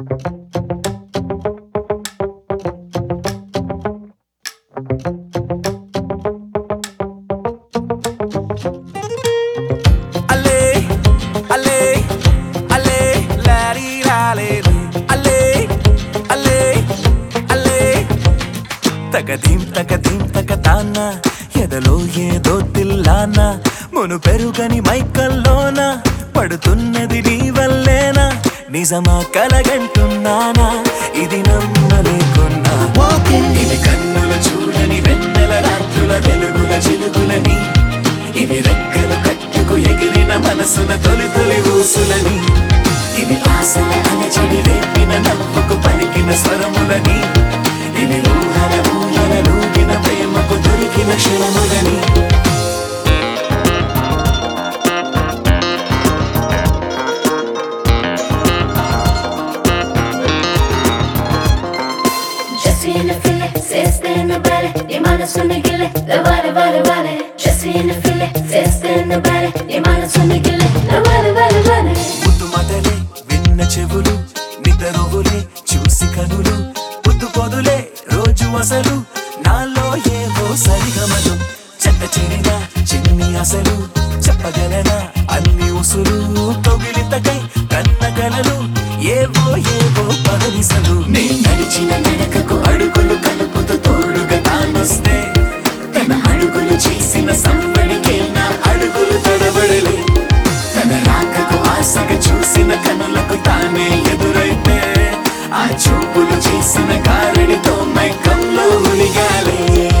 అల్లే అల్లే అల్లే లారీ లాలే అల్లే అల్లే అల్లే తగదీం తగదీం తగతాన ఎదలో ఏదో తిల్లాన మును పెరుగని మైకల్లోన పడుతున్నది నీ వల్లేనా నిజమా కలగంటున్నానా ఇది నమ్మలేకున్నా ఇది కన్నుల చూడని వెన్నెల రాత్రుల వెలుగుల చిలుగులని ఇవి రెక్కలు కట్టుకు ఎగిరిన మనసున తొలి తొలి ఊసులని ఇవి ఆశల అలచడి రేపిన నవ్వుకు పలికిన స్వరములని ఇవి ఊహల ఊహల లూగిన ప్రేమకు దొరికిన క్షణములని Je suis une fille, c'est une belle, di మనసుని గిల్లె వare వare వare Je suis une fille, c'est une belle, di మనసుని గిల్లె వare వare వare ముద్దు మదలే విన్న చెవులు నిద్రవులే చూసి కనులు ముద్దు పొదులే రోజు అసలు నాలో ఏవో సరిగమలు చెత్త చెరిన చిన్ని అసలు చెప్పగలనా అన్ని ఉసులు తొగిలితకై కన్న కలలు ఏవో ఏవో పదనిసలు నే నడిచిన నడకకు అడుగులు కలుపుతూ తోడుగా తానొస్తే తన అడుగులు చేసిన సంబడికే నా అడుగులు తడబడలే తన రాకకు ఆశగా చూసిన కనులకు తానే ఎదురైతే ఆ చూపులు చేసిన కారడితో మైకంలో ఉలిగాలే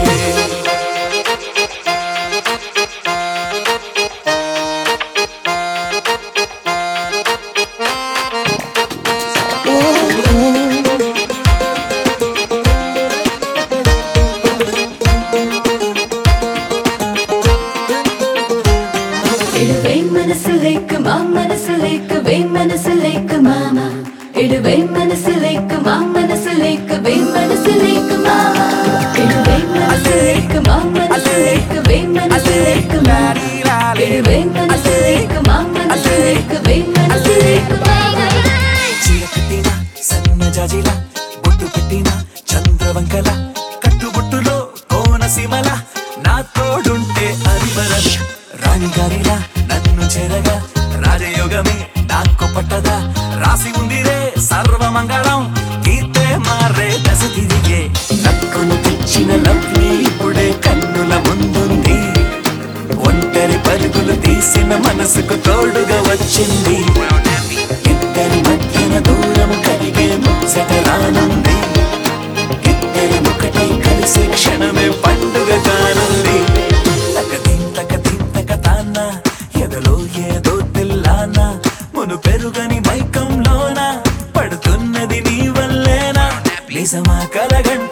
ഇടുവേ മനസ്സിലേക്ക് മാ മനസ്സിലേക്ക് വേ മനസ്സിലേക്ക് മാമ ഇടുവേ മനസ്സിലേക്ക് മാ മനസ്സിലേക്ക് വേ മനസ്സിലേക്ക് മാമ ഇടുവേ മനസ്സിലേക്ക് മാ മനസ്സിലേക്ക് വേ മനസ്സിലേക്ക് മാമ ഇടുവേ മനസ്സിലേക്ക് മാ മനസ്സിലേക്ക് വേ മനസ്സിലേക്ക് മാമ చీర కట్టిన సన్న జాజిల బొట్టు పెట్టిన చంద్రవంకల కట్టుబొట్టులో కోనసీమల నా తోడుంటే అరివరద రాణి గారిలా నన్ను చెరగా రాజయోగమే నాకు పట్టదా రాసి ఉందిరే సర్వమంగళం కీర్తే మారే దశ తిరిగే నక్కును తెచ్చిన లవ్లీ ఇప్పుడే కన్నుల ముందుంది ఒంటరి పరుగులు తీసిన మనసుకు తోడుగా వచ్చింది ఇద్దరి మధ్యన దూరము కలిగే ముచ్చట రానుంది ఇద్దరి ఒకటై కలిసే క్షణమే పండుగ కానుంది తకదిం తకదిం తకతాన ఎదలో ఏదో తెల్లాన మును పెరుగని మైకంలోన పడుతున్నది నీ వల్లేనా నిజమా కలగండి